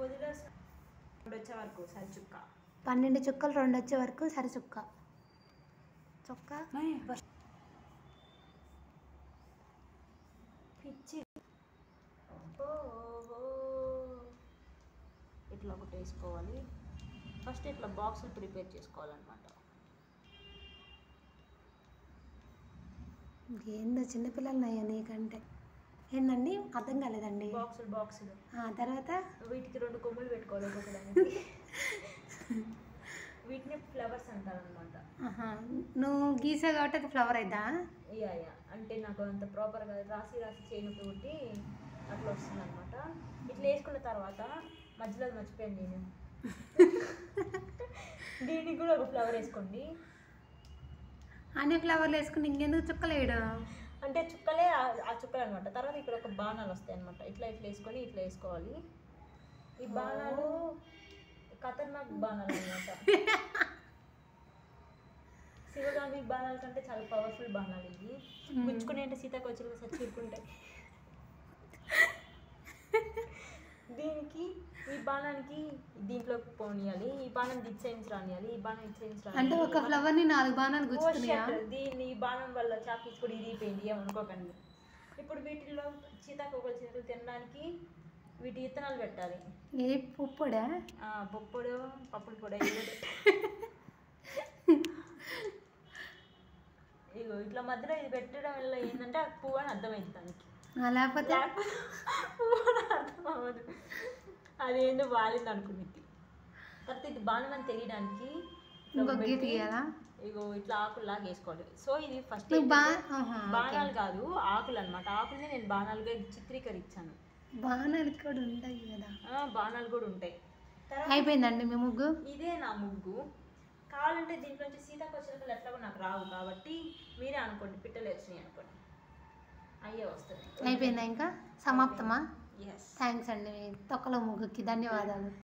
వదిలేస్తా ఇప్పుడు వచ్చే వరకు సరి చుక్క పన్నెండు చుక్కలు రెండు వచ్చే వరకు సరి చుక్క చుక్క పిచ్చి ఓ, ఓ. ఇట్లా ఒకటి వేసుకోవాలి ఫస్ట్ ఇట్లా బాక్సులు ప్రిపేర్ చేసుకోవాలన్నమాట ఏందో చిన్నపిల్లలు అయ్యా నీకంటే ఏందండి అర్థం కాలేదండి బాక్సులు బాక్సులు ఆ, తర్వాత వీటికి రెండు కొమ్ములు పెట్టుకోవాలి ఒక్కొక్కదానికి వీటిని ఫ్లవర్స్ అంటారనమాట ఆహా, నువ్వు గీసావు కాబట్టి అది ఫ్లవర్ అయిద్దా యా యా అంటే నాకు అంత ప్రాపర్గా రాసి రాసి చేయనొప్పి కొట్టి అట్లా వస్తుంది అనమాట ఇట్లా వేసుకున్న తర్వాత మధ్యలో అది మర్చిపోయాను నేను దీనికి కూడా ఒక ఫ్లవర్ వేసుకోండి అన్ని ఫ్లవర్లు వేసుకుని ఇంకెందుకు చుక్కలు వేయడం అంటే చుక్కలే ఆ- ఆ చుక్కలు అనమాట తర్వాత ఇక్కడ ఒక బాణాలు వస్తాయి అనమాట ఇట్లా ఇట్లా వేసుకొని ఇట్లా వేసుకోవాలి ఈ బాణాలు ఖతర్నాక్ బాణాలు అనమాట శివగామి బాణాల కంటే చాలా పవర్ఫుల్ బాణాలు ఇవి గుచ్చుకునే అంటే సీతాకోచలు చచ్చిరుకుంటాయి దీనికి ఈ బాణానికి దీంట్లో పోనీయాలి ఈ బాణం దిట్ సైన్స్ రానియాలి ఈ బాణం ఇట్ సైన్స్ అంటే ఒక రానియాలి ఫ్లవర్ ని నాలుగు బాణాలు ఓ గుచ్చుతున్నాయా shit, దీన్ని ఈ బాణం వల్ల చాపీస్ కూడా ఇరిగిపోయింది ఏమనుకోకండి ఇప్పుడు వీటిల్లో సీతాకోకలు చిలుకలు తినడానికి వీటి విత్తనాలు పెట్టాలి ఏ పుప్పుడా ఆ, పప్పుడు పప్పులు కూడా ఇగో ఇట్లా మధ్యలో ఇది పెట్టడం వల్ల ఏంటంటే అది పువ్వు అని అర్థమైంది దానికి ఆ, లేకపోతే లేకపోతే పువ్వు అని అర్థం అవ్వదు అదేందో వాలింది అనుకునేది తర్వాత ఇది బాణం అని తెలియడానికి ఇట్లా ఇంకొక గీత పెట్టి, గీయాలా ఇగో ఇట్లా ఆకుల్లాగా వేసుకోవాలి సో ఇది ఫస్ట్ నువ్వు బా ఆహా, ఓకే. బాణాలు కాదు ఆకులు అనమాట ఆకుల్ని నేను బాణాలుగా చిత్రీకరించాను బాణాలు కూడా ఉంటాయి కదా ఆ, బాణాలు కూడా ఉంటాయి తర్వాత అయిపోయిందండి మీ ముగ్గు ఇదే నా ముగ్గు కావాలంటే దీంట్లో నుంచి సీతాకోచలకలు ఎట్లాగో నాకు రావు కాబట్టి మీరే అనుకోండి పిట్టలు వచ్చినాయి అనుకోండి అయ్యే వస్తుంది అయిపోయిందా ఇంకా సమాప్తమా ఎస్ థ్యాంక్స్ అండి మీ తొక్కలో ముగ్గుకి ధన్యవాదాలు